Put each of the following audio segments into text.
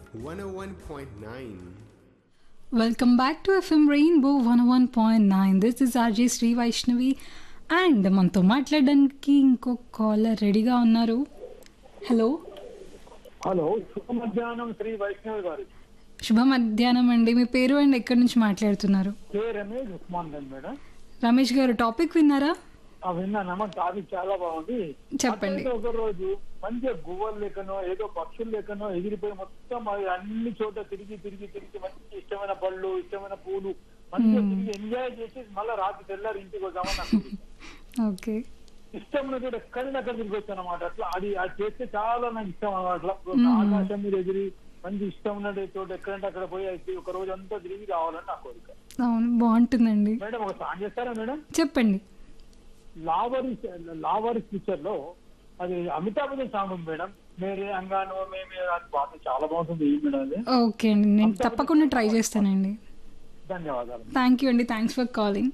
101.9. Welcome back to FM Rainbow one one point nine this is RJ Sri Vaishnavi and మనతో మాట్లాడడానికి ఇంకో caller రెడీగా ఉన్నారు హలో హలో శుభ మధ్యాహ్నం శ్రీ వైష్ణవి గారు శుభ మధ్యాహ్నం అండి మీ పేరు అండ్ ఎక్కడి నుంచి మాట్లాడుతున్నారు కే రమేష్ ఉస్మాన్ గంజ్ మేడం రమేష్ గారు టాపిక్ విన్నారా ఆ విన్నానమ్మా టాపిక్ చాలా బాగుంది చెప్పండి. అట్లయితే ఒక రోజు మంచిగా గువ్వలు లేకనో ఏదో పక్షులు లేకనో ఎగిరిపోయి మొత్తం అవి అన్ని చోట తిరిగి తిరిగి తిరిగి మంచి ఇష్టమైన పళ్ళు ఇష్టమైన పూలు మంచిగా తిరిగి ఎంజాయ్ చేసి మళ్ళీ రాత్రి తెల్లారి ఇంటికి వద్దామని నాకు ఓకే ఇష్టమైన చోట ఎక్కడైనా అక్కడ తిరిగి వచ్చాను అనమాట అట్లా అది అది చేస్తే చాలా నాకు ఇష్టం అనమాట అట్లా ఆకాశం మీద ఎగిరి మంచి ఇష్టం ఉన్న చోట ఎక్కడంటే అక్కడ పోయి అయితే ఒక రోజు అంతా తిరిగి రావాలని నా కోరిక అవును బాగుంటుందండి మేడం ఒక సాంగ్ చేస్తారా మేడం చెప్పండి లావరి లావరి పిక్చర్ లో అది అమితాబ్ బచ్చన్ సాంగ్ ఉంది మేడం మేరే అంగాను మేమే అది పాట చాలా బాగుంటుంది ఈ మేడం అది ఓకే అండి నేను తప్పకుండా ట్రై చేస్తానండి ధన్యవాదాలు థ్యాంక్ యూ అండి థ్యాంక్స్ ఫర్ కాలింగ్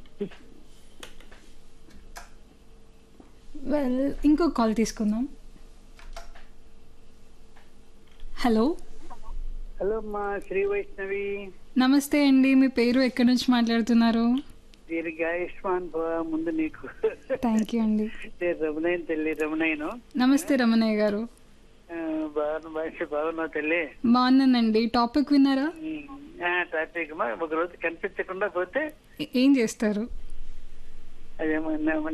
వెల్ ఇంకో కాల్ తీసుకుందాం హలో హలో మా శ్రీ వైష్ణవి నమస్తే అండి మీ పేరు ఎక్కడి నుంచి మాట్లాడుతున్నారు దీర్ఘాయుష్మాన్ భవ ముందు నీకు థ్యాంక్ యూ అండి నేను రమణయ్య తల్లి రమణయ్యను నమస్తే రమణయ్య గారు ఆ, బాగున్నా భాష బాగున్నావు తల్లి బాగున్నానండి టాపిక్ విన్నారా ట్రాఫిక్ మా ఒక రోజు కనిపించకుండా పోతే ఏ- ఏం చేస్తారు అదేమో